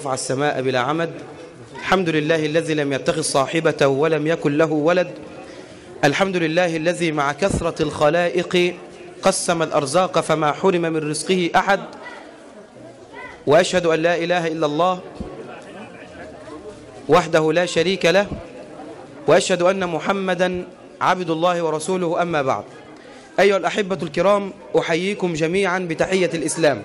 رفع السماء بلا عمد الحمد لله الذي لم يتخذ صاحبة ولم يكن له ولد الحمد لله الذي مع كثرة الخلائق قسم الأرزاق فما حرم من رزقه أحد وأشهد أن لا إله إلا الله وحده لا شريك له وأشهد أن محمدا عبد الله ورسوله أما بعد أيها الأحبة الكرام أحييكم جميعا بتحية الإسلام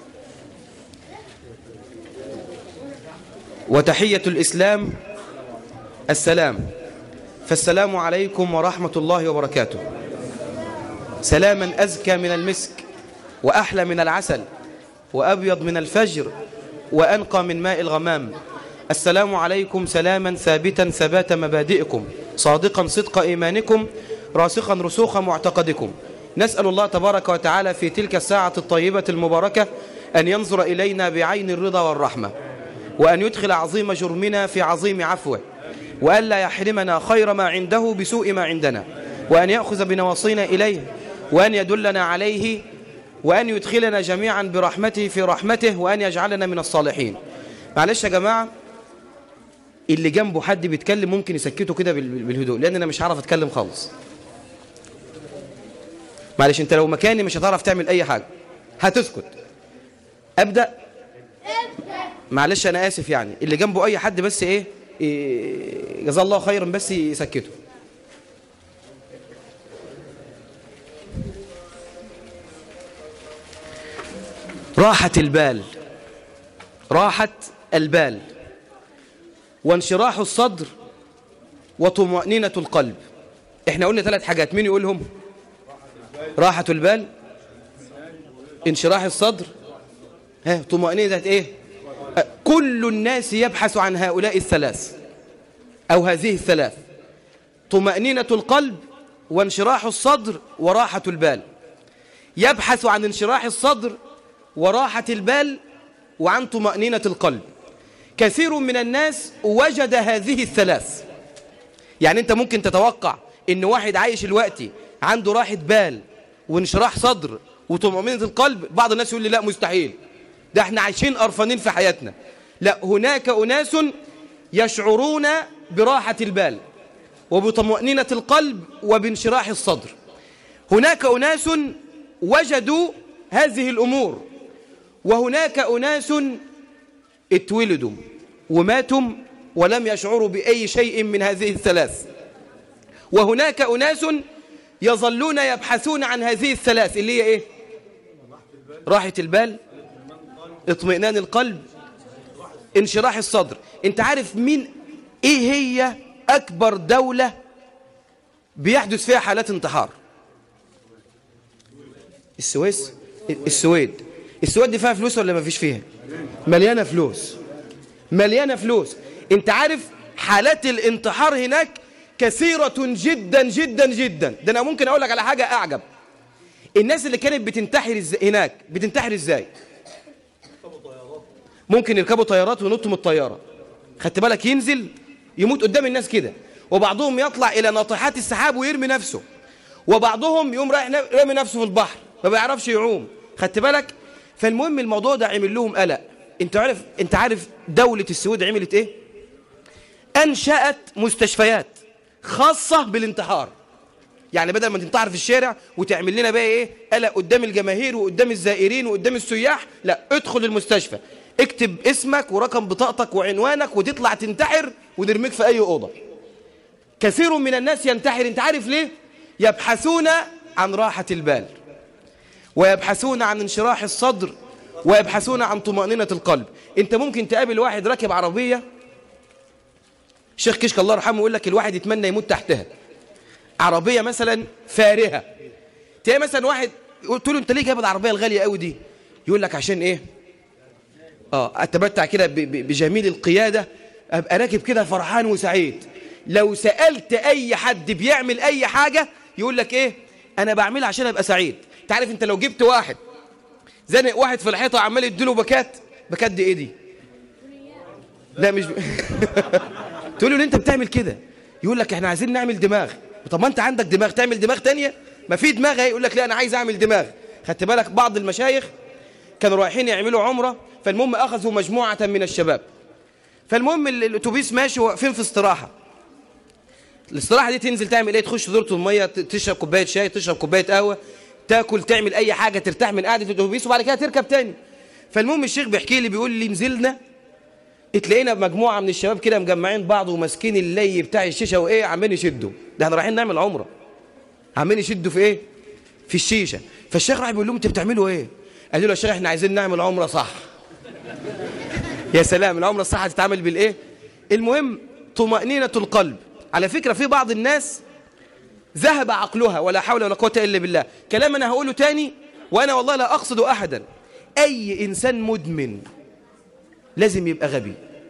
وتحية الإسلام السلام فالسلام عليكم ورحمة الله وبركاته سلاما أزكى من المسك وأحلى من العسل وأبيض من الفجر وأنقى من ماء الغمام السلام عليكم سلاما ثابتا ثبات مبادئكم صادقا صدق إيمانكم راسخا رسوخ معتقدكم نسأل الله تبارك وتعالى في تلك الساعة الطيبة المباركة أن ينظر إلينا بعين الرضا والرحمة وأن يدخل عظيم جرمنا في عظيم عفوه وأن لا يحرمنا خير ما عنده بسوء ما عندنا وأن يأخذ بنواصينا إليه وأن يدلنا عليه وأن يدخلنا جميعا برحمته في رحمته وأن يجعلنا من الصالحين معلش يا جماعة اللي جنبه حد بيتكلم ممكن يسكته كده بالهدوء لأن أنا مش هعرف أتكلم خالص معلش أنت لو مكاني مش هتعرف تعمل أي حاجة هتسكت أبدأ معلش أنا آسف يعني اللي جنبه أي حد بس إيه, إيه جزاه الله خيرا بس يسكته راحة البال راحة البال وانشراح الصدر وطمأنينة القلب احنا قلنا ثلاث حاجات مين يقولهم راحة البال انشراح الصدر ها طمأنينة ايه كل الناس يبحث عن هؤلاء الثلاث أو هذه الثلاث طمأنينة القلب وانشراح الصدر وراحة البال يبحث عن انشراح الصدر وراحة البال وعن طمأنينة القلب كثير من الناس وجد هذه الثلاث يعني انت ممكن تتوقع ان واحد عايش الوقت عنده راحة بال وانشراح صدر وطمأنينة القلب بعض الناس يقول لي لا مستحيل ده احنا عايشين قرفانين في حياتنا لا هناك أناس يشعرون براحة البال وبطمأنينة القلب وبانشراح الصدر هناك أناس وجدوا هذه الأمور وهناك أناس اتولدوا وماتوا ولم يشعروا بأي شيء من هذه الثلاث وهناك أناس يظلون يبحثون عن هذه الثلاث اللي هي إيه راحة البال اطمئنان القلب انشراح الصدر انت عارف مين ايه هي اكبر دولة بيحدث فيها حالات انتحار السويس السويد السويد دي فيها فلوس ولا ما فيش فيها مليانة فلوس مليانة فلوس انت عارف حالات الانتحار هناك كثيرة جدا جدا جدا ده انا ممكن اقول لك على حاجة اعجب الناس اللي كانت بتنتحر هناك بتنتحر ازاي ممكن يركبوا طيارات وينطوا من الطيارة خدت بالك ينزل يموت قدام الناس كده وبعضهم يطلع إلى ناطحات السحاب ويرمي نفسه وبعضهم يقوم رايح رامي نفسه في البحر ما بيعرفش يعوم خدت بالك فالمهم الموضوع ده عمل لهم قلق انت عارف انت عارف دولة السويد عملت ايه انشأت مستشفيات خاصة بالانتحار يعني بدل ما تنتحر في الشارع وتعمل لنا بقى ايه قلق قدام الجماهير وقدام الزائرين وقدام السياح لا ادخل المستشفى اكتب اسمك ورقم بطاقتك وعنوانك وتطلع تنتحر ونرميك في اي اوضه كثير من الناس ينتحر انت عارف ليه يبحثون عن راحه البال ويبحثون عن انشراح الصدر ويبحثون عن طمأنينة القلب انت ممكن تقابل واحد راكب عربية شيخ كشك الله يرحمه يقول لك الواحد يتمنى يموت تحتها عربية مثلا فارهة تلاقي مثلا واحد قلت له انت ليه جايب العربية الغالية قوي دي يقول لك عشان ايه اه اتمتع كده بجميل القيادة ابقى راكب كده فرحان وسعيد لو سألت اي حد بيعمل اي حاجة يقول لك ايه انا بعملها عشان ابقى سعيد تعرف انت لو جبت واحد زنق واحد في الحيطة عمال يديله بكات بكات دي ايه دي لا مش ب... تقول له انت بتعمل كده يقول لك احنا عايزين نعمل دماغ طب ما انت عندك دماغ تعمل دماغ تانية ما في دماغ اهي يقول لك لا انا عايز اعمل دماغ خدت بالك بعض المشايخ كانوا رايحين يعملوا عمرة فالمهم أخذوا مجموعة من الشباب فالمهم ال- الأتوبيس ماشي واقفين في استراحة الاستراحة دي تنزل تعمل ايه تخش دورة المية ت- تشرب كوباية شاي تشرب كوباية قهوة تاكل تعمل أي حاجة ترتاح من قعدة الأتوبيس وبعد كده تركب تاني فالمهم الشيخ بيحكي لي بيقول لي نزلنا اتلاقينا بمجموعة من الشباب كده مجمعين بعض وماسكين اللي بتاع الشيشة وإيه عمالين يشدوا ده احنا رايحين نعمل عمرة عمالين يشدوا في إيه في الشيشة فالشيخ راح بيقول لهم انتوا بتعملوا إيه قالوا له يا شيخ احنا عايزين نعمل عمرة صح يا سلام العمرة الصح هتتعمل بالإيه المهم طمأنينة القلب على فكرة في بعض الناس ذهب عقلها ولا حول ولا قوة إلا بالله كلام أنا هقوله تاني وأنا والله لا أقصد أحدا أي إنسان مدمن لازم يبقى غبي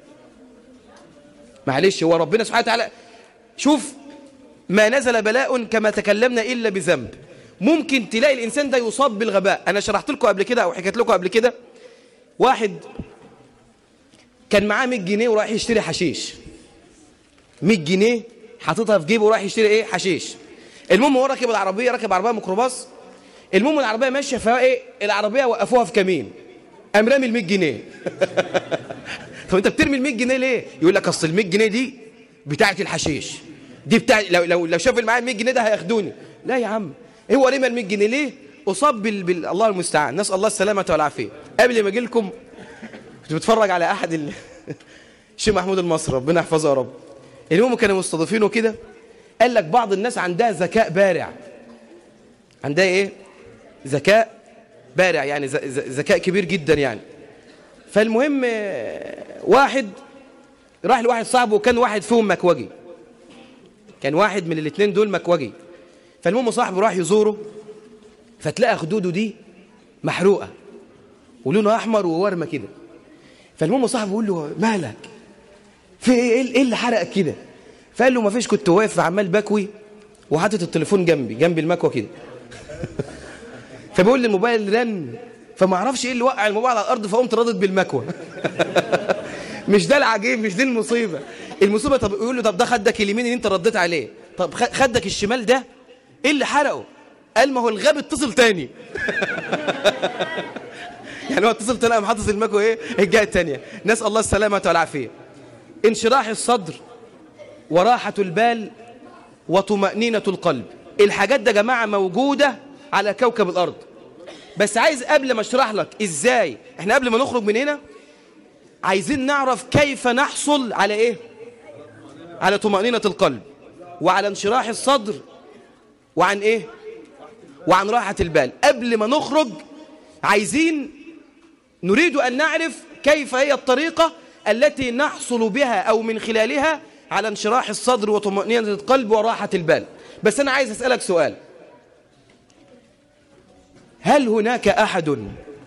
معلش هو ربنا سبحانه وتعالى شوف ما نزل بلاء كما تكلمنا إلا بذنب ممكن تلاقي الإنسان ده يصاب بالغباء أنا شرحت لكم قبل كده أو حكيت لكم قبل كده واحد كان معاه 100 جنيه ورايح يشتري حشيش 100 جنيه حاططها في جيبه ورايح يشتري ايه حشيش المهم هو راكب العربيه راكب عربيه ميكروباص المهم العربيه ماشيه فايه العربيه وقفوها في كمين قام رامي ال 100 جنيه طب انت بترمي ال 100 جنيه ليه يقول لك اصل ال 100 جنيه دي بتاعه الحشيش دي بتاع لو لو لو شاف اللي معايا 100 جنيه ده هياخدوني لا يا عم هو رمى ال 100 جنيه ليه اصاب بال... بال... الله المستعان نسال الله السلامه والعافيه قبل ما اجي لكم كنت بتفرج على احد ال... الشيخ محمود المصري ربنا يحفظه يا رب المهم كانوا مستضيفينه كده قال لك بعض الناس عندها ذكاء بارع عندها ايه ذكاء بارع يعني ذ- ذ- ذكاء كبير جدا يعني فالمهم آه، واحد راح لواحد صاحبه وكان واحد فيهم مكوجي كان واحد من الاثنين دول مكوجي فالمهم صاحبه راح يزوره فتلاقى خدوده دي محروقه ولونها احمر وورمه كده فالمهم صاحبه بيقول له مالك في ايه ايه اللي حرقك كده فقال له ما فيش كنت واقف عمال بكوي وحاطط التليفون جنبي جنب المكوه كده فبيقول لي الموبايل رن فما اعرفش ايه اللي وقع الموبايل على الارض فقمت ردت بالمكوه مش ده العجيب مش دي المصيبه المصيبه طب يقول له طب ده خدك اليمين اللي انت رديت عليه طب خ- خدك الشمال ده ايه اللي حرقه قال ما هو الغاب اتصل تاني يعني هو اتصل تاني قام حاطط المكوه ايه الجهه التانيه نسال الله السلامه والعافيه انشراح الصدر وراحه البال وطمأنينة القلب الحاجات ده يا جماعة موجودة على كوكب الأرض بس عايز قبل ما اشرح لك ازاي احنا قبل ما نخرج من هنا عايزين نعرف كيف نحصل على ايه على طمأنينة القلب وعلى انشراح الصدر وعن ايه وعن راحة البال قبل ما نخرج عايزين نريد أن نعرف كيف هي الطريقة التي نحصل بها أو من خلالها على انشراح الصدر وطمأنينة القلب وراحة البال بس أنا عايز أسألك سؤال هل هناك أحد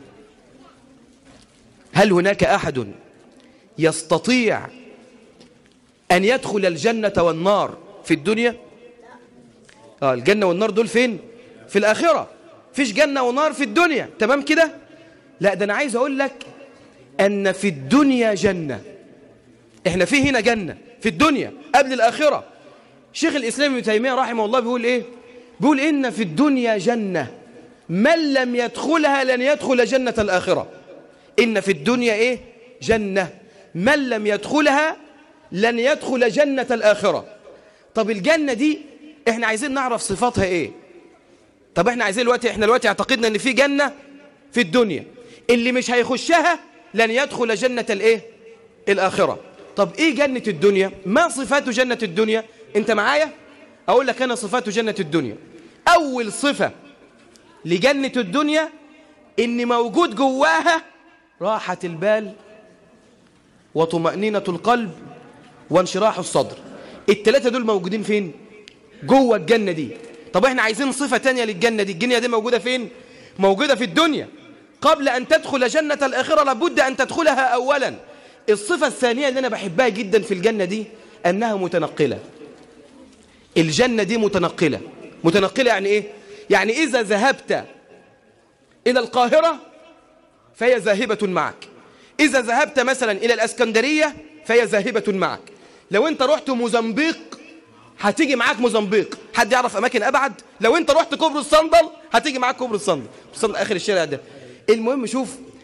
هل هناك أحد يستطيع أن يدخل الجنة والنار في الدنيا آه الجنة والنار دول فين في الآخرة فيش جنة ونار في الدنيا تمام كده لا ده أنا عايز أقول لك أن في الدنيا جنة إحنا في هنا جنة في الدنيا قبل الآخرة شيخ الإسلام ابن تيمية رحمه الله بيقول إيه بيقول إن في الدنيا جنة من لم يدخلها لن يدخل جنة الآخرة إن في الدنيا إيه جنة من لم يدخلها لن يدخل جنة الآخرة طب الجنة دي إحنا عايزين نعرف صفاتها إيه طب إحنا عايزين دلوقتي إحنا دلوقتي اعتقدنا إن في جنة في الدنيا اللي مش هيخشها لن يدخل جنة الإيه الآخرة طب إيه جنة الدنيا ما صفات جنة الدنيا أنت معايا أقول لك أنا صفات جنة الدنيا أول صفة لجنة الدنيا إن موجود جواها راحة البال وطمأنينة القلب وانشراح الصدر التلاتة دول موجودين فين جوه الجنة دي طب احنا عايزين صفة تانية للجنة دي الجنة دي موجودة فين موجودة في الدنيا قبل أن تدخل جنة الآخرة لابد أن تدخلها أولا الصفة الثانية اللي أنا بحبها جدا في الجنة دي أنها متنقلة الجنة دي متنقلة متنقلة يعني إيه يعني إذا ذهبت إلى القاهرة فهي ذاهبة معك إذا ذهبت مثلا إلى الأسكندرية فهي ذاهبة معك لو أنت رحت موزمبيق هتيجي معاك موزمبيق حد يعرف أماكن أبعد لو أنت رحت كوبري الصندل هتيجي معاك كوبري الصندل الصندل آخر الشارع ده المهم شوف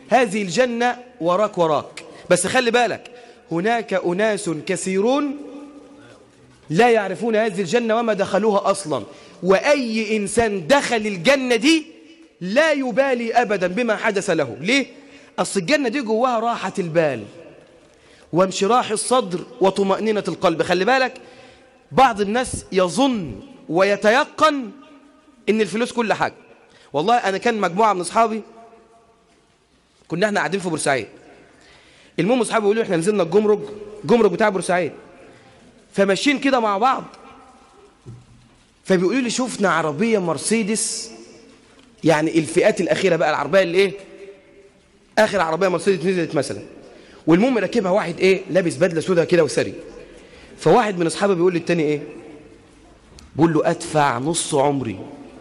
هذه الجنة وراك وراك بس خلي بالك هناك أناس كثيرون لا يعرفون هذه الجنة وما دخلوها أصلا وأي إنسان دخل الجنة دي لا يبالي أبدا بما حدث له ليه؟ أصل الجنة دي جواها راحة البال وانشراح الصدر وطمأنينة القلب خلي بالك بعض الناس يظن ويتيقن ان الفلوس كل حاجة والله انا كان مجموعة من اصحابي كنا احنا قاعدين في بورسعيد المهم اصحابي بيقولوا احنا نزلنا الجمرك جمرك بتاع بورسعيد فماشيين كده مع بعض فبيقولوا لي شفنا عربية مرسيدس يعني الفئات الأخيرة بقى العربية اللي ايه آخر عربية مرسيدس نزلت مثلا والمهم راكبها واحد ايه لابس بدلة سوداء كده وسري فواحد من اصحابي بيقول للتاني ايه بقول له ادفع نص عمري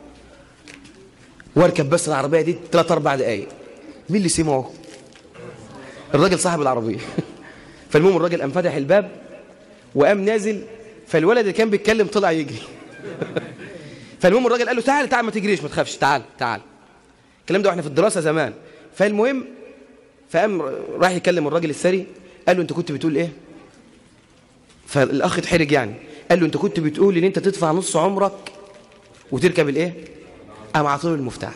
واركب بس العربيه دي 3 4 دقايق مين اللي سمعه الراجل صاحب العربيه فالمهم الراجل قام فتح الباب وقام نازل فالولد اللي كان بيتكلم طلع يجري فالمهم الراجل قال له تعال تعال ما تجريش ما تخافش تعال تعال الكلام ده واحنا في الدراسه زمان فالمهم فقام راح يكلم الراجل الثري قال له انت كنت بتقول ايه فالاخ اتحرج يعني قال له انت كنت بتقول ان انت تدفع نص عمرك وتركب الايه قام عطيله المفتاح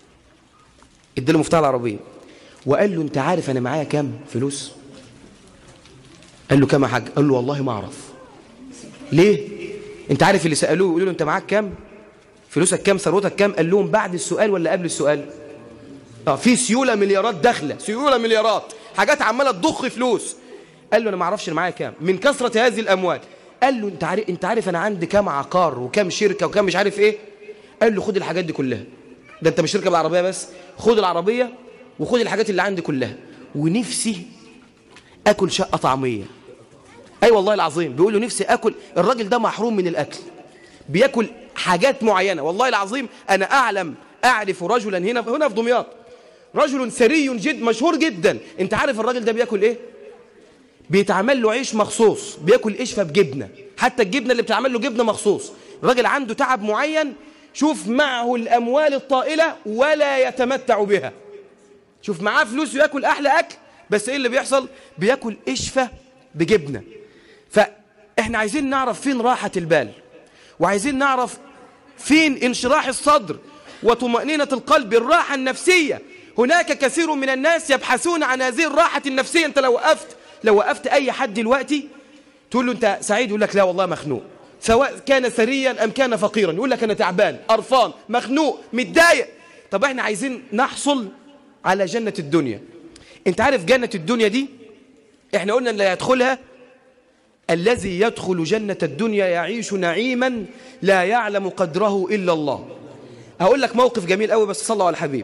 اداله مفتاح العربيه وقال له انت عارف انا معايا كام فلوس قال له كام يا حاج قال له والله ما اعرف ليه انت عارف اللي سالوه يقولوا له انت معاك كام فلوسك كام ثروتك كام قال لهم بعد السؤال ولا قبل السؤال اه في سيوله مليارات داخله سيوله مليارات حاجات عماله تضخ فلوس قال له انا ما اعرفش انا معايا كام من كثره هذه الاموال قال له انت عارف انت عارف انا عندي كام عقار وكام شركه وكام مش عارف ايه قال له خد الحاجات دي كلها ده انت مش تركب العربيه بس خد العربيه وخد الحاجات اللي عندي كلها ونفسي اكل شقه طعميه اي والله العظيم بيقول له نفسي اكل الراجل ده محروم من الاكل بياكل حاجات معينه والله العظيم انا اعلم اعرف رجلا هنا هنا في دمياط رجل ثري جد مشهور جدا انت عارف الراجل ده بياكل ايه بيتعمل له عيش مخصوص بياكل قشفه بجبنه حتى الجبنه اللي بتعمل له جبنه مخصوص الراجل عنده تعب معين شوف معه الاموال الطائله ولا يتمتع بها شوف معاه فلوس وياكل احلى اكل بس ايه اللي بيحصل بياكل قشفه بجبنه فاحنا عايزين نعرف فين راحه البال وعايزين نعرف فين انشراح الصدر وطمأنينة القلب الراحة النفسية هناك كثير من الناس يبحثون عن هذه الراحة النفسية انت لو وقفت لو وقفت اي حد دلوقتي تقول له انت سعيد يقول لك لا والله مخنوق سواء كان ثريا ام كان فقيرا يقول لك انا تعبان قرفان مخنوق متضايق طب احنا عايزين نحصل على جنة الدنيا انت عارف جنة الدنيا دي احنا قلنا ان لا يدخلها الذي يدخل جنة الدنيا يعيش نعيما لا يعلم قدره إلا الله هقول لك موقف جميل قوي بس صلوا على الحبيب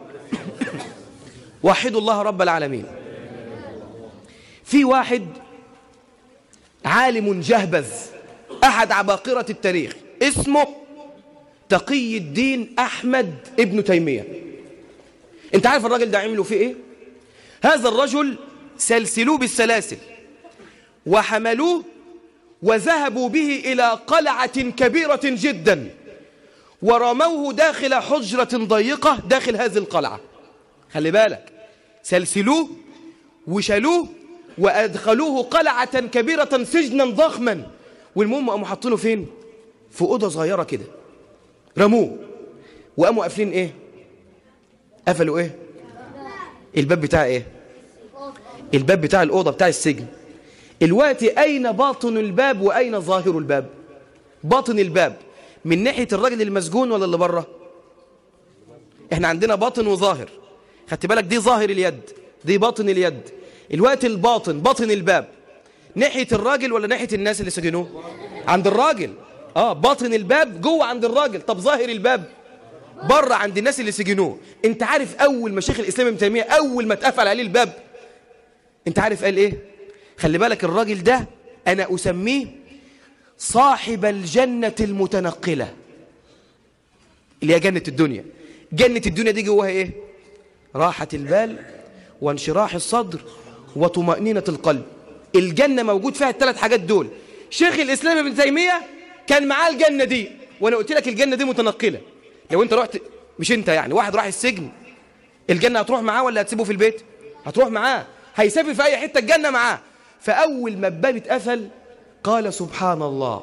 وحدوا الله رب العالمين في واحد عالم جهبذ أحد عباقرة التاريخ اسمه تقي الدين أحمد ابن تيمية انت عارف الراجل ده عملوا فيه ايه هذا الرجل سلسلوه بالسلاسل وحملوه وذهبوا به إلى قلعة كبيرة جدا ورموه داخل حجرة ضيقة داخل هذه القلعة خلي بالك سلسلوه وشالوه وأدخلوه قلعة كبيرة سجنا ضخما والمهم قاموا حاطينه فين في أوضة صغيرة كده رموه وقاموا قافلين ايه قفلوا ايه الباب بتاع ايه الباب بتاع الأوضة بتاع السجن الوقت أين باطن الباب وأين ظاهر الباب باطن الباب من ناحية الراجل المسجون ولا اللي بره احنا عندنا باطن وظاهر خدت بالك دي ظاهر اليد دي باطن اليد الوقت الباطن باطن الباب ناحية الراجل ولا ناحية الناس اللي سجنوه عند الراجل اه باطن الباب جوه عند الراجل طب ظاهر الباب بره عند الناس اللي سجنوه انت عارف اول ما شيخ الاسلام ابن تيميه اول ما اتقفل عليه الباب انت عارف قال ايه خلي بالك الراجل ده انا اسميه صاحب الجنه المتنقله اللي هي جنه الدنيا جنه الدنيا دي جواها ايه راحه البال وانشراح الصدر وطمانينه القلب الجنه موجود فيها الثلاث حاجات دول شيخ الاسلام ابن تيميه كان معاه الجنه دي وانا قلت لك الجنه دي متنقله لو انت رحت مش انت يعني واحد راح السجن الجنه هتروح معاه ولا هتسيبه في البيت هتروح معاه هيسافر في أي حتة الجنة معاه فأول ما الباب اتقفل قال سبحان الله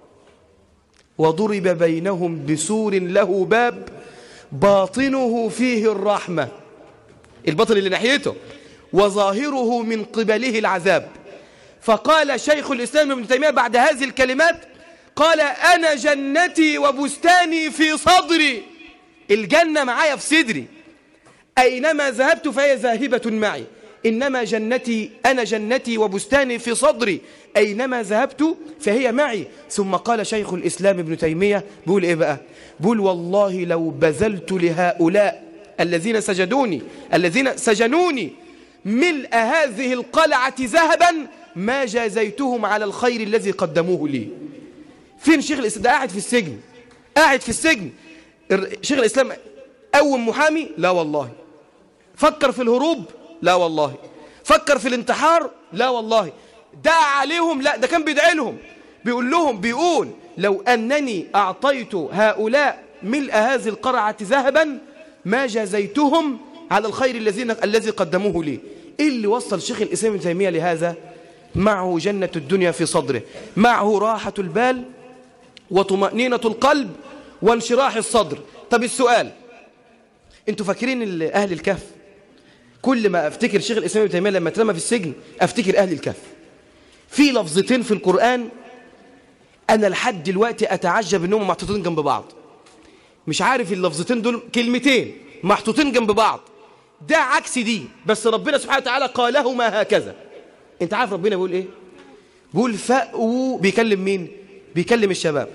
وضرب بينهم بسور له باب باطنه فيه الرحمة البطن اللي ناحيته وظاهره من قبله العذاب فقال شيخ الإسلام ابن تيمية بعد هذه الكلمات قال أنا جنتي وبستاني في صدري الجنة معايا في صدري أينما ذهبت فهي ذاهبة معي إنما جنتي أنا جنتي وبستاني في صدري أينما ذهبت فهي معي ثم قال شيخ الإسلام ابن تيمية بيقول إيه بقى بيقول والله لو بذلت لهؤلاء الذين سجدوني الذين سجنوني ملء هذه القلعة ذهبا ما جازيتهم على الخير الذي قدموه لي فين شيخ الإسلام ده قاعد في السجن قاعد في السجن شيخ الإسلام قوم محامي لا والله فكر في الهروب لا والله فكر في الانتحار لا والله دعا عليهم لا ده كان بيدعي لهم بيقول لهم بيقول لو أنني أعطيت هؤلاء ملء هذه القرعة ذهبا ما جازيتهم على الخير الذين الذي قدموه لي إيه اللي وصل شيخ الإسلام ابن تيمية لهذا معه جنة الدنيا في صدره معه راحة البال وطمأنينة القلب وانشراح الصدر طب السؤال انتوا فاكرين أهل الكهف كل ما افتكر شيخ الإسلام ابن تيمية لما اترمى في السجن افتكر أهل الكهف في لفظتين في القرآن أنا لحد دلوقتي أتعجب أنهم محطوطين جنب بعض مش عارف اللفظتين دول كلمتين محطوطين جنب بعض ده عكس دي بس ربنا سبحانه وتعالى قالهما هكذا انت عارف ربنا بيقول ايه بيقول فأو بيكلم مين بيكلم الشباب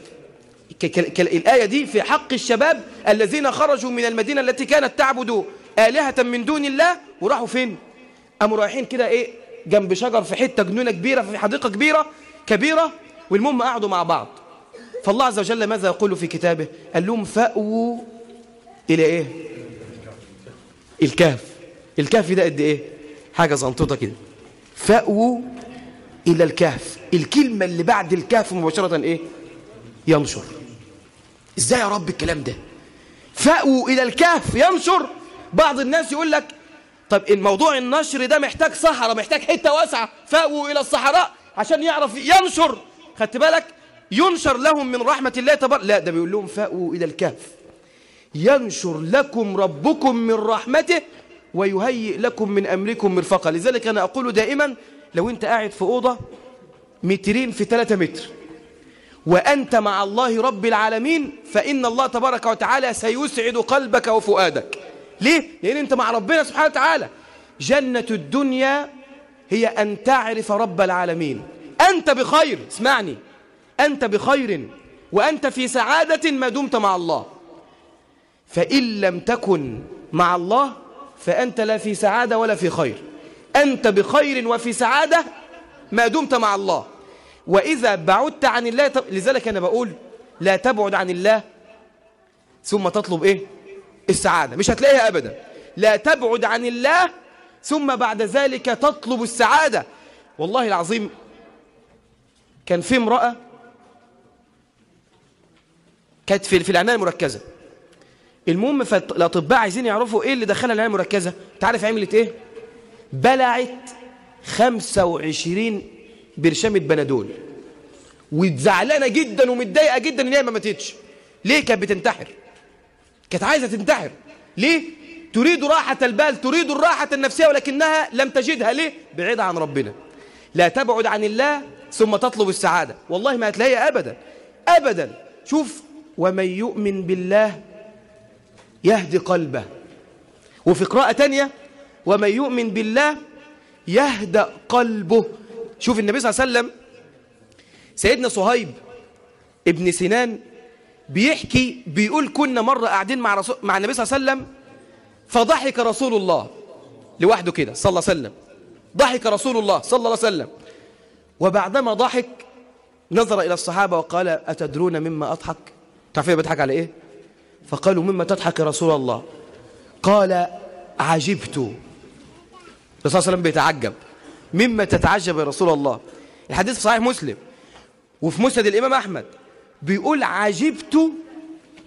الآية دي في حق الشباب الذين خرجوا من المدينة التي كانت تعبد آلهة من دون الله وراحوا فين قاموا رايحين كده ايه جنب شجر في حتة جنونة كبيرة في حديقة كبيرة كبيرة والمهم قعدوا مع بعض فالله عز وجل ماذا يقول في كتابه قال لهم فأووا إلى إيه الكهف الكهف ده قد إيه حاجة زنطوطة كده فأووا إلى الكهف الكلمة اللي بعد الكهف مباشرة إيه ينشر إزاي يا رب الكلام ده فأووا إلى الكهف ينشر بعض الناس يقول لك طب الموضوع النشر ده محتاج صحراء محتاج حتة واسعة فأووا إلى الصحراء عشان يعرف ينشر خدت بالك ينشر لهم من رحمة الله تبارك لا ده بيقول لهم فأووا إلى الكهف ينشر لكم ربكم من رحمته ويهيئ لكم من أمركم مرفقا لذلك أنا أقول دائما لو أنت قاعد في أوضة مترين في ثلاثة متر وأنت مع الله رب العالمين فإن الله تبارك وتعالى سيسعد قلبك وفؤادك ليه؟ لأن أنت مع ربنا سبحانه وتعالى جنة الدنيا هي أن تعرف رب العالمين أنت بخير اسمعني أنت بخير وأنت في سعادة ما دمت مع الله فإن لم تكن مع الله فأنت لا في سعادة ولا في خير أنت بخير وفي سعادة ما دمت مع الله وإذا بعدت عن الله لذلك أنا بقول لا تبعد عن الله ثم تطلب إيه السعادة مش هتلاقيها أبدا لا تبعد عن الله ثم بعد ذلك تطلب السعادة والله العظيم كان في امرأة كانت في في العناية المركزة المهم فالأطباء عايزين يعرفوا إيه اللي دخلها العناية المركزة تعرف عملت إيه بلعت 25 برشامة بنادول وزعلانة جدا ومتضايقة جدا إن هي ما ماتتش ليه كانت بتنتحر كانت عايزة تنتحر ليه تريد راحة البال تريد الراحة النفسية ولكنها لم تجدها ليه بعيدة عن ربنا لا تبعد عن الله ثم تطلب السعادة والله ما هتلاقيها أبدا أبدا شوف ومن يؤمن بالله يهدي قلبه وفي قراءة تانية ومن يؤمن بالله يهدأ قلبه شوف النبي صلى الله عليه وسلم سيدنا صهيب ابن سنان بيحكي بيقول كنا مرة قاعدين مع, رسول مع النبي صلى الله عليه وسلم فضحك رسول الله لوحده كده صلى الله عليه وسلم ضحك رسول الله صلى الله عليه وسلم وبعدما ضحك نظر إلى الصحابة وقال أتدرون مما أضحك تعرفين بضحك على إيه فقالوا مما تضحك يا رسول الله قال عجبت الرسول صلى الله عليه وسلم بيتعجب مما تتعجب يا رسول الله الحديث في صحيح مسلم وفي مسند الإمام أحمد بيقول عجبت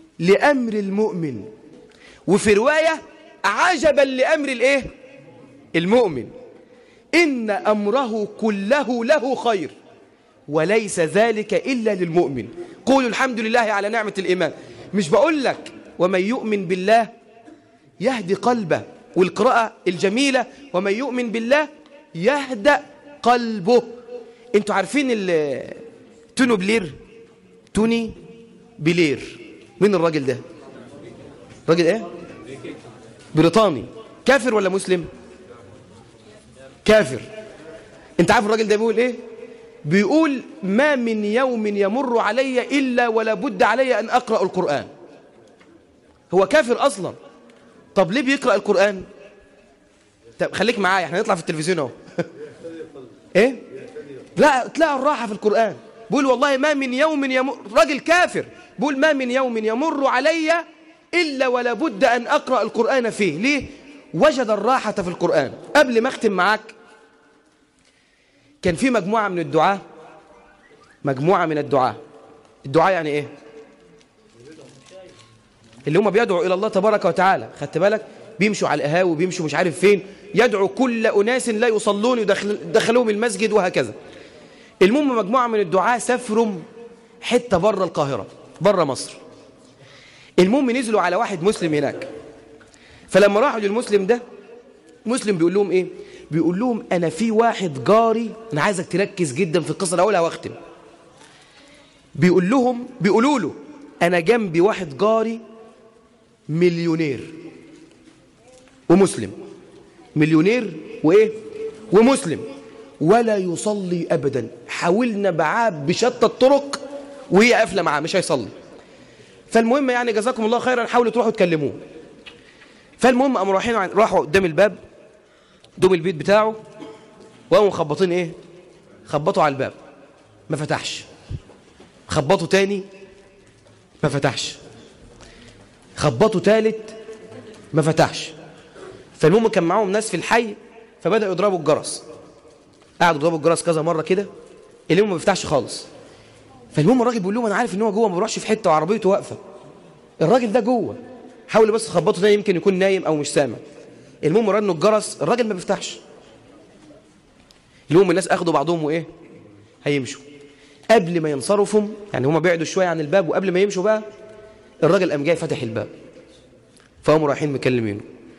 لأمر المؤمن وفي رواية عجبا لأمر الإيه المؤمن إن أمره كله له خير وليس ذلك إلا للمؤمن قولوا الحمد لله على نعمة الإيمان مش بقول لك ومن يؤمن بالله يهدي قلبه والقراءة الجميلة ومن يؤمن بالله يهدأ قلبه انتوا عارفين ال- تونو بلير توني بلير مين الراجل ده راجل ايه بريطاني كافر ولا مسلم كافر انت عارف الراجل ده بيقول ايه بيقول ما من يوم يمر علي الا ولا بد علي ان اقرا القران هو كافر اصلا طب ليه بيقرا القران طب خليك معايا احنا نطلع في التلفزيون اهو ايه لا تلاقي الراحه في القران بيقول والله ما من يوم يمر راجل كافر بيقول ما من يوم يمر علي الا ولا بد ان اقرا القران فيه ليه وجد الراحه في القران قبل ما اختم معاك كان في مجموعه من الدعاه مجموعه من الدعاه الدعاء يعني ايه اللي هم بيدعوا الى الله تبارك وتعالى خدت بالك بيمشوا على القهاوي بيمشوا مش عارف فين يدعو كل اناس لا يصلون يدخل يدخلوهم المسجد وهكذا المهم مجموعه من الدعاه سافروا حته بره القاهره بره مصر المهم نزلوا على واحد مسلم هناك فلما راحوا للمسلم ده مسلم بيقول لهم ايه بيقول لهم انا في واحد جاري انا عايزك تركز جدا في القصه الاولى واختم بيقول لهم بيقولوا له انا جنبي واحد جاري مليونير ومسلم مليونير وايه ومسلم ولا يصلي ابدا حاولنا معاه بشتى الطرق وهي قافله معاه مش هيصلي فالمهم يعني جزاكم الله خيرا حاولوا تروحوا تكلموه فالمهم قاموا رايحين عن- راحوا قدام الباب قدام البيت بتاعه وقاموا مخبطين ايه خبطوا على الباب ما فتحش خبطوا تاني ما فتحش خبطوا تالت ما فتحش فالمهم كان معاهم ناس في الحي فبدأوا يضربوا الجرس قعدوا يضربوا الجرس كذا مرة كده اليوم ما بيفتحش خالص فالمهم الراجل بيقول لهم انا عارف ان هو جوه ما بيروحش في حته وعربيته واقفه الراجل ده جوه حاولوا بس تخبطوا ده يمكن يكون نايم او مش سامع المهم رنوا الجرس الراجل ما بيفتحش المهم الناس اخدوا بعضهم وايه هيمشوا قبل ما ينصرفوا يعني هما بعدوا شويه عن الباب وقبل ما يمشوا بقى الراجل قام جاي فاتح الباب فقاموا رايحين مكلمينه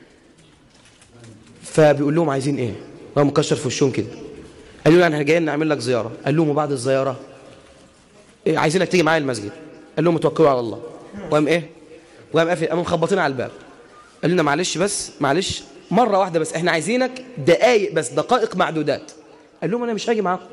فبيقول لهم عايزين ايه هو مكشر في وشهم كده قالوا له احنا جايين نعمل لك زياره قال لهم وبعد الزياره إيه عايزينك تيجي معايا المسجد قال لهم توكلوا على الله وقام ايه وقام قافل قاموا مخبطين على الباب قال لنا معلش بس معلش مره واحده بس احنا عايزينك دقائق بس دقائق معدودات قال لهم انا مش هاجي معاكم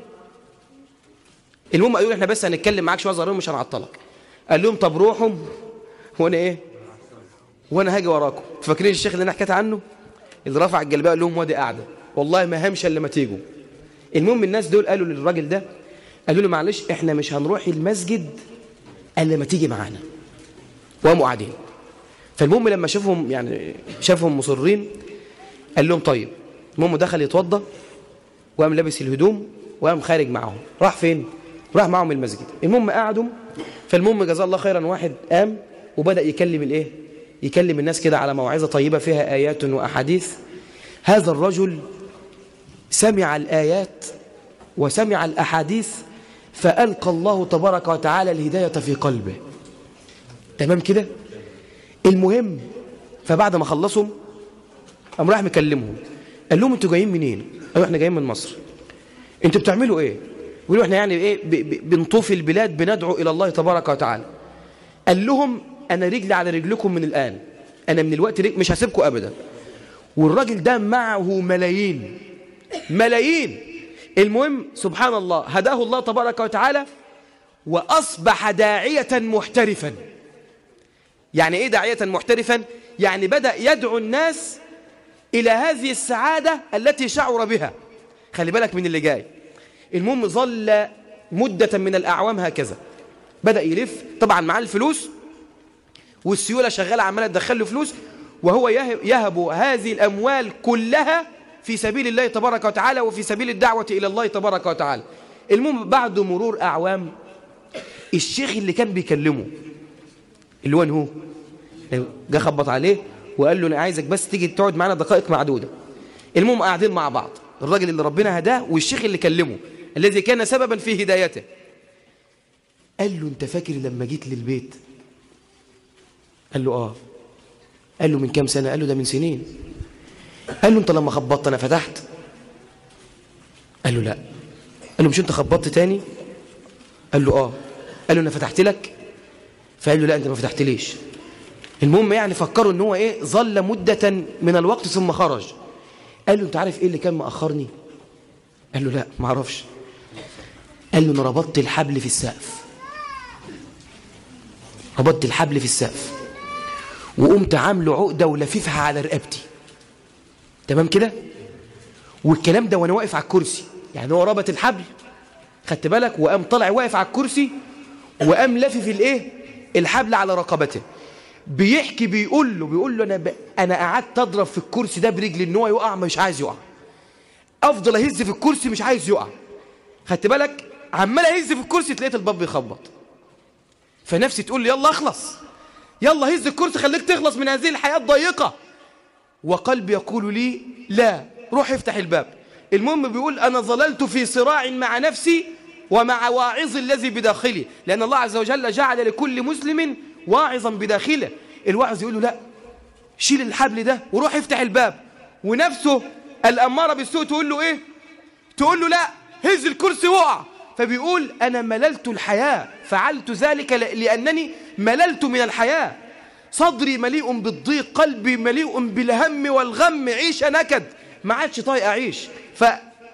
المهم قالوا له احنا بس هنتكلم معاك شويه صغيرين مش هنعطلك قال لهم طب روحوا وانا ايه وانا هاجي وراكم فاكرين الشيخ اللي انا حكيت عنه اللي رفع الجلبيه قال لهم وادي قاعده والله ما همشي الا ما تيجوا المهم الناس دول قالوا للراجل ده قالوا له معلش احنا مش هنروح المسجد الا ما تيجي معانا وقاموا قاعدين فالمهم لما شافهم يعني شافهم مصرين قال لهم طيب المهم دخل يتوضى وقام لابس الهدوم وقام خارج معاهم راح فين راح معاهم المسجد المهم قعدوا فالمهم جزاه الله خيرا واحد قام وبدأ يكلم الايه يكلم الناس كده على موعظة طيبة فيها آيات وأحاديث هذا الرجل سمع الآيات وسمع الأحاديث فألقى الله تبارك وتعالى الهداية في قلبه تمام كده المهم فبعد ما خلصهم قام راح مكلمهم قال لهم انتوا جايين منين قالوا احنا جايين من مصر انتوا بتعملوا ايه يقولوا احنا يعني ايه ب- ب- بنطوف البلاد بندعو الى الله تبارك وتعالى قال لهم انا رجلي على رجلكم من الان انا من الوقت رجل مش هسيبكم ابدا والراجل ده معه ملايين ملايين المهم سبحان الله هداه الله تبارك وتعالى واصبح داعيه محترفا يعني ايه داعيه محترفا يعني بدا يدعو الناس الى هذه السعاده التي شعر بها خلي بالك من اللي جاي المهم ظل مده من الاعوام هكذا بدا يلف طبعا معاه الفلوس والسيوله شغاله عماله تدخل له فلوس وهو يهب, يهب هذه الاموال كلها في سبيل الله تبارك وتعالى وفي سبيل الدعوه الى الله تبارك وتعالى المهم بعد مرور اعوام الشيخ اللي كان بيكلمه اللي هو هو جه خبط عليه وقال له انا عايزك بس تيجي تقعد معانا دقائق معدوده المهم قاعدين مع بعض الراجل اللي ربنا هداه والشيخ اللي كلمه الذي كان سببا في هدايته قال له انت فاكر لما جيت للبيت قال له اه قال له من كام سنة قال له ده من سنين قال له انت لما خبطت انا فتحت قال له لا قال له مش انت خبطت تاني قال له اه قال له انا فتحت لك فقال له لا انت ما فتحتليش المهم يعني فكروا ان هو ايه ظل مدة من الوقت ثم خرج قال له انت عارف ايه اللي كان مأخرني قال له لا ما اعرفش قال له انا ربطت الحبل في السقف ربطت الحبل في السقف وقمت عامله عقدة ولفيفها على رقبتي تمام كده والكلام ده وانا واقف على الكرسي يعني هو ربط الحبل خدت بالك وقام طالع واقف على الكرسي وقام لافف الايه الحبل على رقبته بيحكي بيقول له بيقول له انا ب... انا قعدت اضرب في الكرسي ده برجلي ان هو يقع مش عايز يقع افضل اهز في الكرسي مش عايز يقع خدت بالك عمال اهز في الكرسي تلاقيت الباب بيخبط فنفسي تقول لي يلا اخلص يلا هز الكرسي خليك تخلص من هذه الحياه الضيقه وقلبي يقول لي لا روح افتح الباب المهم بيقول انا ظللت في صراع مع نفسي ومع واعظ الذي بداخلي لان الله عز وجل جعل لكل مسلم واعظا بداخله الواعظ يقول له لا شيل الحبل ده وروح افتح الباب ونفسه الأمارة بالسوء تقول له ايه تقول له لا هز الكرسي وقع فبيقول أنا مللت الحياة فعلت ذلك لأنني مللت من الحياة صدري مليء بالضيق قلبي مليء بالهم والغم عيش نكد ما عادش طايق أعيش ف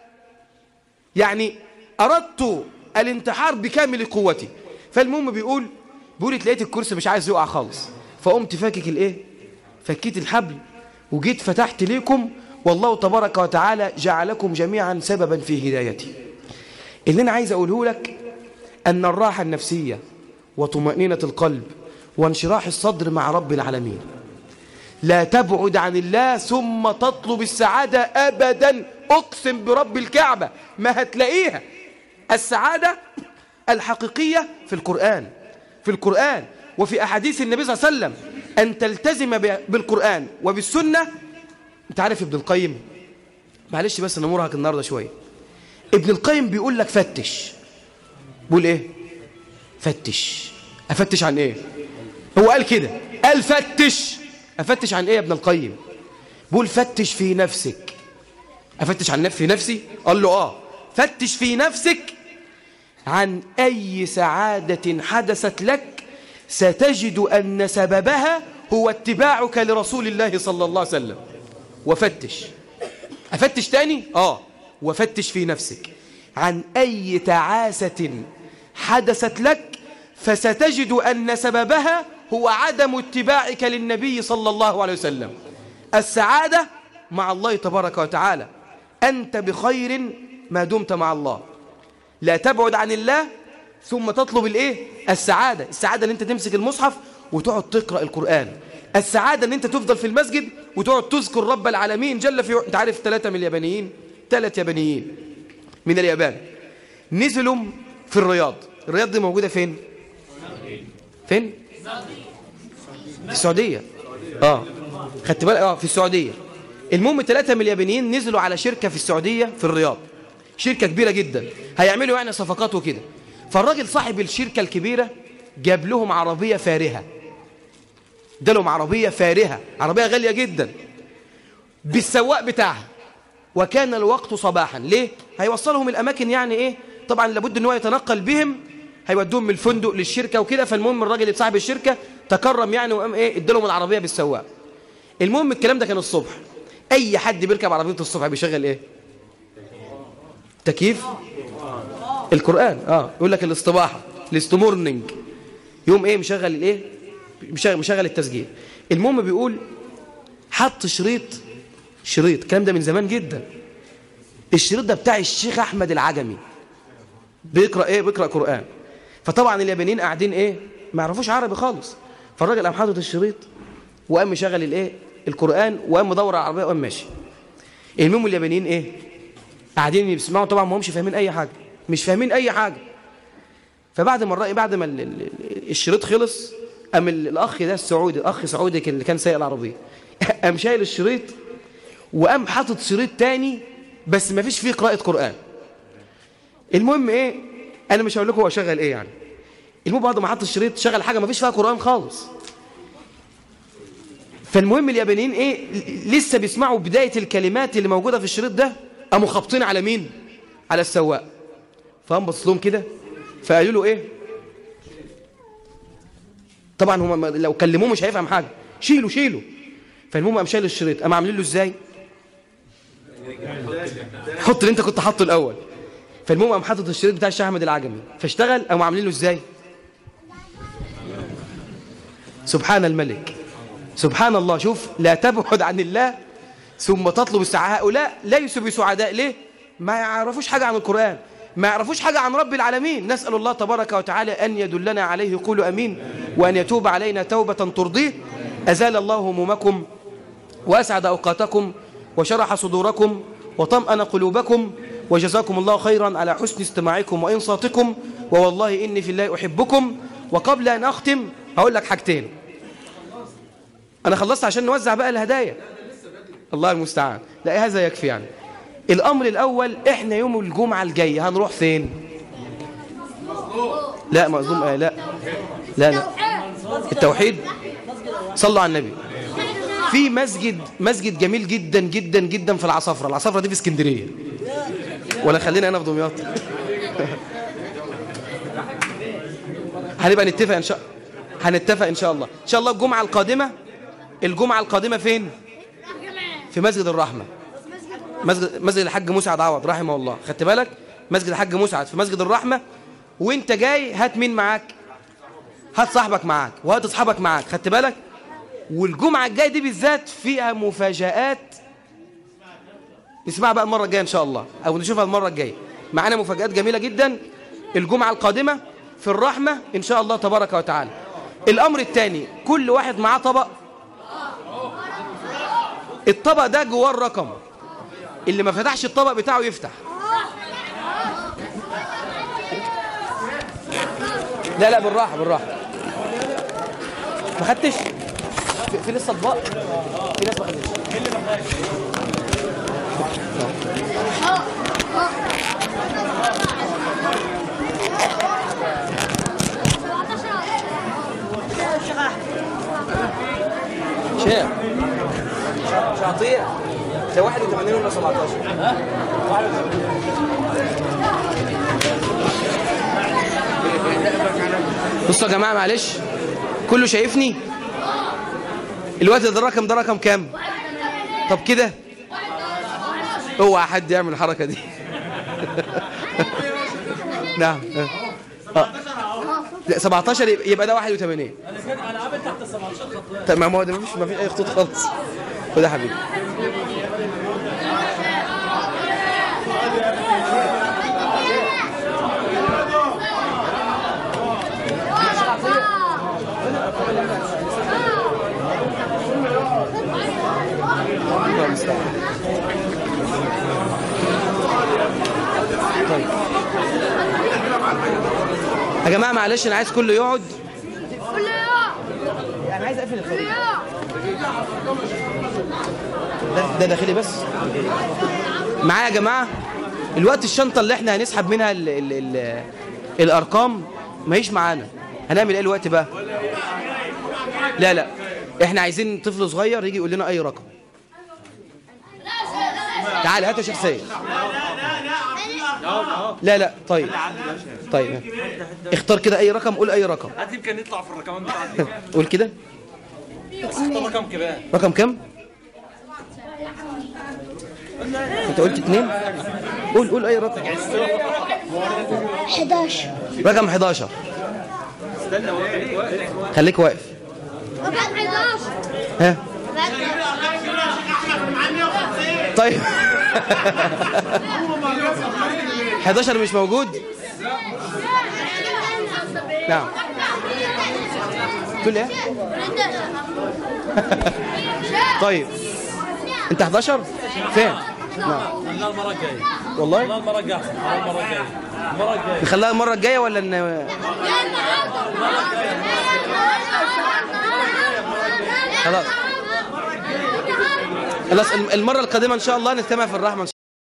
يعني أردت الانتحار بكامل قوتي فالمهم بيقول بيقول لقيت الكرسي مش عايز يقع خالص فقمت فاكك الايه فكيت الحبل وجيت فتحت ليكم والله تبارك وتعالى جعلكم جميعا سببا في هدايتي اللي انا عايز اقوله لك ان الراحه النفسيه وطمانينه القلب وانشراح الصدر مع رب العالمين لا تبعد عن الله ثم تطلب السعاده ابدا اقسم برب الكعبه ما هتلاقيها السعاده الحقيقيه في القران في القرآن وفي أحاديث النبي صلى الله عليه وسلم أن تلتزم بالقرآن وبالسنة أنت عارف ابن القيم معلش بس أنا مرهق النهاردة شوية ابن القيم بيقول لك فتش بيقول إيه فتش أفتش عن إيه هو قال كده قال فتش أفتش عن إيه يا ابن القيم بيقول فتش في نفسك أفتش عن نفسي نفسي قال له آه فتش في نفسك عن أي سعادة حدثت لك ستجد أن سببها هو اتباعك لرسول الله صلى الله عليه وسلم وفتش أفتش تاني؟ آه وفتش في نفسك عن أي تعاسة حدثت لك فستجد أن سببها هو عدم اتباعك للنبي صلى الله عليه وسلم السعادة مع الله تبارك وتعالى أنت بخير ما دمت مع الله لا تبعد عن الله ثم تطلب الايه السعادة السعادة ان انت تمسك المصحف وتقعد تقرأ القرآن السعادة ان انت تفضل في المسجد وتقعد تذكر رب العالمين جل في انت عارف ثلاثة من اليابانيين ثلاث يابانيين من اليابان نزلوا في الرياض الرياض دي موجودة فين فين في السعودية اه خدت بالك اه في السعودية المهم ثلاثة من اليابانيين نزلوا على شركة في السعودية في الرياض شركة كبيرة جدا هيعملوا يعني صفقات وكده فالراجل صاحب الشركة الكبيرة جاب لهم عربية فارهة ادالهم عربية فارهة عربية غالية جدا بالسواق بتاعها وكان الوقت صباحا ليه؟ هيوصلهم الأماكن يعني إيه؟ طبعا لابد ان هو يتنقل بهم هيودوهم من الفندق للشركة وكده فالمهم الراجل صاحب الشركة تكرم يعني وقام إيه ادالهم العربية بالسواق المهم الكلام ده كان الصبح أي حد بيركب عربيته الصبح بيشغل إيه؟ تكييف القرآن اه يقول لك الاصطباحة الاستمورنينج يوم ايه مشغل الايه مشغل, مشغل التسجيل المهم بيقول حط شريط شريط الكلام ده من زمان جدا الشريط ده بتاع الشيخ احمد العجمي بيقرا ايه بيقرا قرآن فطبعا اليابانيين قاعدين ايه ما يعرفوش عربي خالص فالراجل قام حاطط الشريط وقام مشغل الايه القرآن وقام مدور على العربيه وقام ماشي المهم اليابانيين ايه قاعدين يسمعوا طبعا ما همش فاهمين اي حاجه مش فاهمين اي حاجه فبعد ما الراي بعد ما الشريط خلص قام الاخ ده السعودي الاخ سعودي اللي كان سايق العربيه قام شايل الشريط وقام حاطط شريط تاني بس ما فيش فيه قراءة قرآن المهم ايه انا مش هقول لكم هو شغل ايه يعني المهم بعد ما حط الشريط شغل حاجة ما فيش فيها قرآن خالص فالمهم اليابانيين ايه لسه بيسمعوا بداية الكلمات اللي موجودة في الشريط ده قاموا خابطين على مين على السواق فقام بص لهم كده فقالوا له ايه طبعا هم لو كلموه مش هيفهم حاجه شيلوا شيلوا فالمهم قام شايل الشريط قام عاملين له ازاي حط اللي انت كنت حاطه الاول فالمهم قام حاطط الشريط بتاع الشيخ احمد العجمي فاشتغل قاموا عاملين له ازاي سبحان الملك سبحان الله شوف لا تبعد عن الله ثم تطلب السعادة هؤلاء ليسوا بسعداء ليه ما يعرفوش حاجة عن القرآن ما يعرفوش حاجة عن رب العالمين نسأل الله تبارك وتعالى أن يدلنا عليه قولوا أمين وأن يتوب علينا توبة ترضيه أزال الله همومكم وأسعد أوقاتكم وشرح صدوركم وطمأن قلوبكم وجزاكم الله خيرا على حسن استماعكم وإنصاتكم ووالله إني في الله أحبكم وقبل أن أختم هقول لك حاجتين أنا خلصت عشان نوزع بقى الهدايا الله المستعان لا هذا يكفي يعني الأمر الأول إحنا يوم الجمعة الجاي هنروح فين لا مظلوم آه لا لا لا التوحيد صلوا على النبي في مسجد مسجد جميل جدا جدا جدا في العصافرة العصافرة دي في اسكندرية ولا خلينا أنا في دمياط هنبقى نتفق إن شاء هنتفق إن شاء الله إن شاء الله الجمعة القادمة الجمعة القادمة فين في مسجد الرحمة مسجد مسجد الحاج مسعد عوض رحمه الله خدت بالك مسجد الحاج مسعد في مسجد الرحمة وانت جاي هات مين معاك هات صاحبك معاك وهات اصحابك معاك خدت بالك والجمعة الجاية دي بالذات فيها مفاجآت نسمعها بقى المرة الجاية إن شاء الله أو نشوفها المرة الجاية معانا مفاجآت جميلة جدا الجمعة القادمة في الرحمة إن شاء الله تبارك وتعالى الأمر الثاني كل واحد معاه طبق الطبق ده جواه الرقم اللي ما فتحش الطبق بتاعه يفتح لا لا بالراحة بالراحة ما خدتش في, في لسه اطباق في ناس ما خدتش شيخ شعطيه ده 81 ولا 17 ها 81 بصوا يا جماعه معلش كله شايفني الوقت ده الرقم ده رقم كام طب كده اوعى حد يعمل الحركه دي نعم اه لا 17 يبقى ده 81 انا عامل تحت 17 خط طيب ما هو ده مفيش مفيش اي خطوط خالص خد يا حبيبي الله المستعان. طيب يا جماعه معلش انا عايز كله يقعد انا عايز اقفل الخريطه ده, ده داخلي بس معايا يا جماعه الوقت الشنطه اللي احنا هنسحب منها ال ال ال الارقام ما هيش معانا هنعمل ايه الوقت بقى لا لا احنا عايزين طفل صغير يجي يقول لنا اي رقم تعال هات يا شيخ سيد لا لا طيب طيب اختار كده اي رقم قول اي رقم هات يمكن نطلع في الرقمات بتاعتي قول كده رقم كبير رقم كام انت قلت اتنين قول قول اي رقم 11 رقم 11 استنى واقف خليك واقف رقم 11 ها طيب 11 مش موجود نعم تقول ايه طيب انت 11 فين نعم لا المره الجايه والله لا المره الجايه أحسن. لا المره الجايه المره الجايه نخليها المره الجايه ولا ان خلاص خلاص المرة القادمة إن شاء الله نجتمع في الرحمة